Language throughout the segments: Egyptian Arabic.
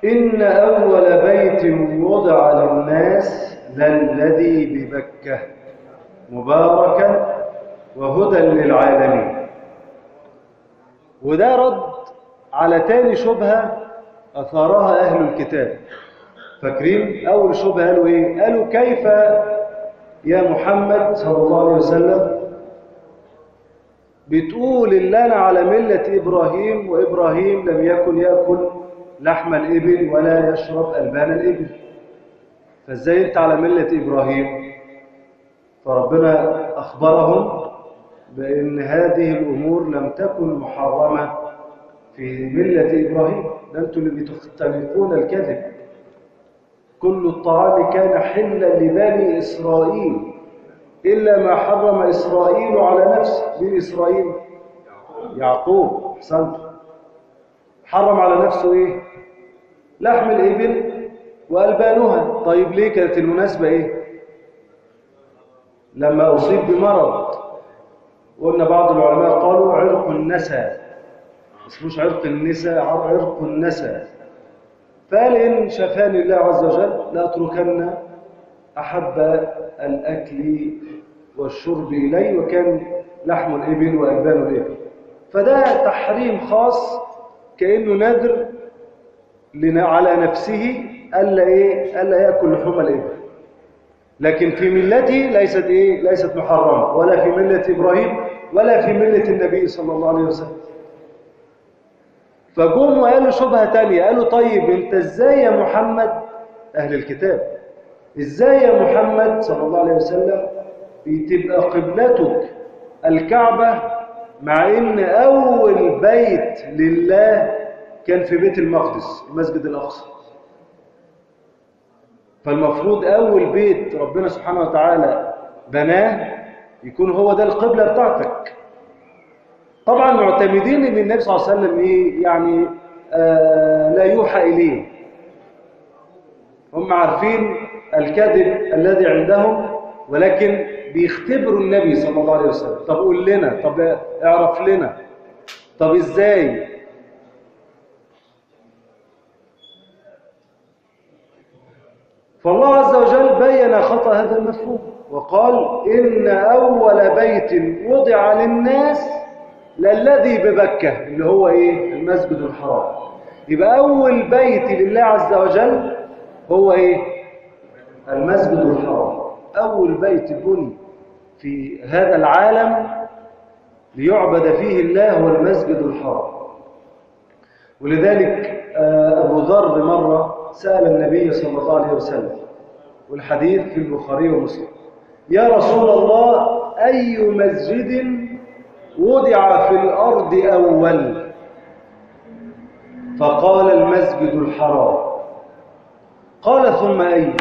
إن أول بيت وضع للناس للذي ببكة مباركا وهدى للعالمين وده رد على تاني شبهة أثارها أهل الكتاب فاكرين أول شبهة قالوا إيه قالوا كيف يا محمد صلى الله عليه وسلم بتقول إن أنا على ملة إبراهيم وإبراهيم لم يكن يأكل لحم الإبل ولا يشرب ألبان الإبل فإزاي أنت على ملة إبراهيم فربنا أخبرهم بأن هذه الأمور لم تكن محرمة في ملة إبراهيم ده أنتم اللي بتختلقون الكذب كل الطعام كان حلا لبني إسرائيل إلا ما حرم إسرائيل على نفسه من إسرائيل يعقوب أحسنت حرم على نفسه إيه لحم الإبل وألبانها طيب ليه كانت المناسبة إيه لما أصيب بمرض قلنا بعض العلماء قالوا عرق النسى اسموش عرق النساء عرق النسى فقال إن شفاني الله عز وجل لأتركن أحب الأكل والشرب إلي وكان لحم الإبل وألبان الإبل فده تحريم خاص كأنه نذر على نفسه ألا, إيه؟ ألا يأكل لحوم الإبل لكن في ملته ليست إيه؟ ليست محرمة ولا في ملة إبراهيم ولا في ملة النبي صلى الله عليه وسلم فجم وقالوا شبهة تانية قالوا طيب انت ازاي يا محمد اهل الكتاب ازاي يا محمد صلى الله عليه وسلم بتبقى قبلتك الكعبة مع ان اول بيت لله كان في بيت المقدس المسجد الاقصى فالمفروض اول بيت ربنا سبحانه وتعالى بناه يكون هو ده القبلة بتاعتك طبعا معتمدين ان النبي صلى الله عليه وسلم ايه يعني آه لا يوحى اليه هم عارفين الكذب الذي عندهم ولكن بيختبروا النبي صلى الله عليه وسلم طب قول لنا طب اعرف لنا طب ازاي فالله عز وجل بين خطأ هذا المفهوم وقال إن أول بيت وضع للناس للذي ببكة اللي هو إيه المسجد الحرام يبقى أول بيت لله عز وجل هو إيه المسجد الحرام أول بيت بني في هذا العالم ليعبد فيه الله هو المسجد الحرام ولذلك أبو ذر مرة سأل النبي صلى الله عليه وسلم والحديث في البخاري ومسلم يا رسول الله أي مسجد وضع في الأرض أول فقال المسجد الحرام قال ثم أي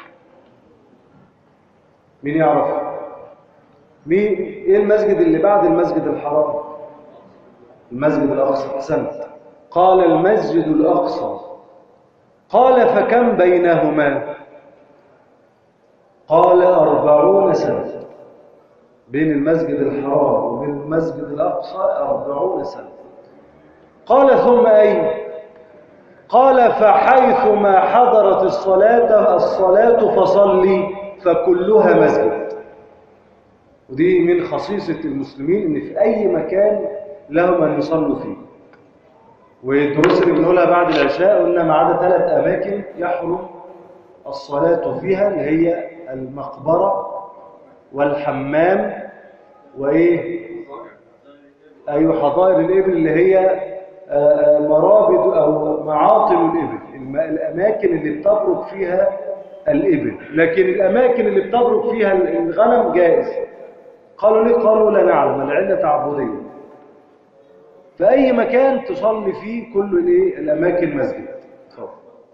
مين يعرف مين ايه المسجد اللي بعد المسجد الحرام المسجد الأقصى سنة قال المسجد الأقصى قال فكم بينهما قال أربعون سنة بين المسجد الحرام وبين المسجد الأقصى أربعون سنة قال ثم أي قال فحيثما حضرت الصلاة الصلاة فصلي فكلها مسجد ودي من خصيصة المسلمين إن في أي مكان لهم أن يصلوا فيه والدروس اللي بنقولها بعد العشاء قلنا ما عدا ثلاث أماكن يحرم الصلاة فيها اللي هي المقبرة والحمام وإيه أيوة حظائر الإبل اللي هي مرابد أو معاطل الإبل الأماكن اللي بتبرك فيها الإبل لكن الأماكن اللي بتبرك فيها الغنم جائز قالوا ليه قالوا لا نعلم العلة تعبدية فأي مكان تصلي فيه كل الايه الأماكن مسجد صف.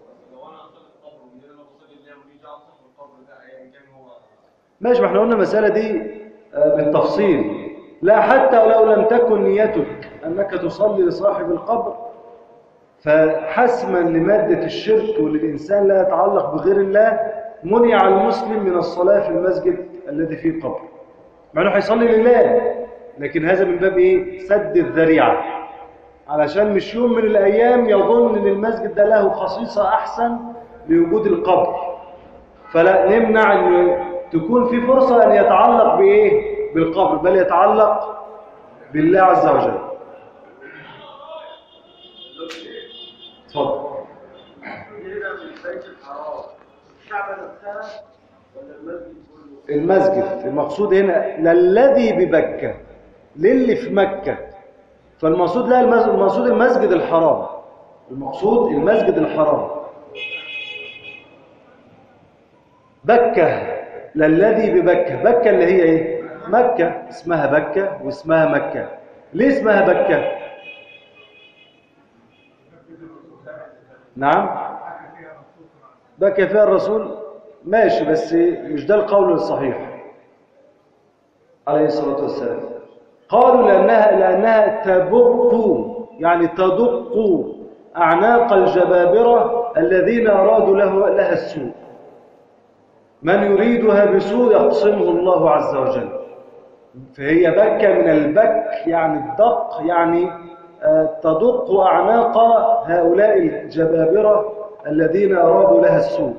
ماشي ما احنا قلنا المسألة دي بالتفصيل لا حتى ولو لم تكن نيتك أنك تصلي لصاحب القبر فحسما لمادة الشرك وللإنسان لا يتعلق بغير الله منع المسلم من الصلاة في المسجد الذي فيه قبر مع أنه هيصلي لله لكن هذا من باب إيه؟ سد الذريعة علشان مش يوم من الأيام يظن أن المسجد ده له خصيصة أحسن لوجود القبر فلا نمنع أن تكون في فرصة أن يتعلق بإيه؟ بالقبر بل يتعلق بالله عز وجل اتفضل المسجد المقصود هنا للذي بمكة للي في مكة فالمقصود لا المقصود المسجد الحرام المقصود المسجد الحرام بكة للذي ببكة بكة اللي هي ايه مكة اسمها بكة واسمها مكة ليه اسمها بكة نعم بكى فيها الرسول ماشي بس مش ده القول الصحيح عليه الصلاة والسلام قالوا لأنها, لأنها تبق يعني تدق أعناق الجبابرة الذين أرادوا له لها السوء من يريدها بسوء يقسمه الله عز وجل فهي بكة من البك يعني الدق يعني تدق أعناق هؤلاء الجبابرة الذين أرادوا لها السوء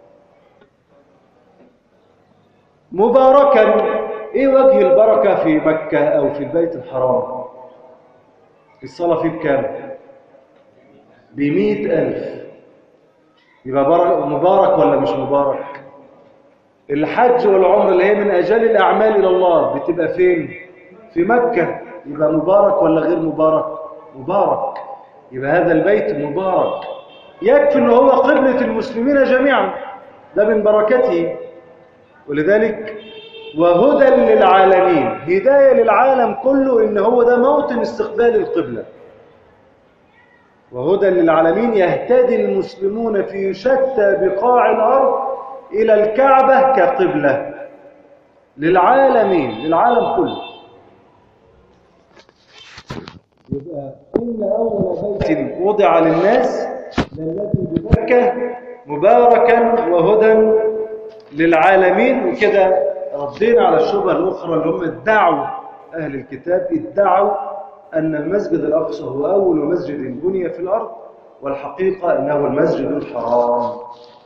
مباركا ايه وجه البركة في مكة او في البيت الحرام الصلاة فيه بكام بمئة ألف يبقى مبارك ولا مش مبارك الحج والعمر اللي هي من أجل الأعمال إلى الله بتبقى فين في مكة يبقى مبارك ولا غير مبارك مبارك يبقى هذا البيت مبارك يكفي أنه هو قبلة المسلمين جميعا ده من بركته ولذلك وهدى للعالمين هداية للعالم كله إن هو ده موطن استقبال القبلة وهدى للعالمين يهتدي المسلمون في شتى بقاع الأرض إلى الكعبة كقبلة للعالمين للعالم كله يبقى إن أول بيت وضع للناس للذي بمكة مباركا وهدى للعالمين وكده ردينا على الشبهة الأخرى اللي هم ادعوا أهل الكتاب ادعوا أن المسجد الأقصى هو أول مسجد بني في الأرض والحقيقة أنه المسجد الحرام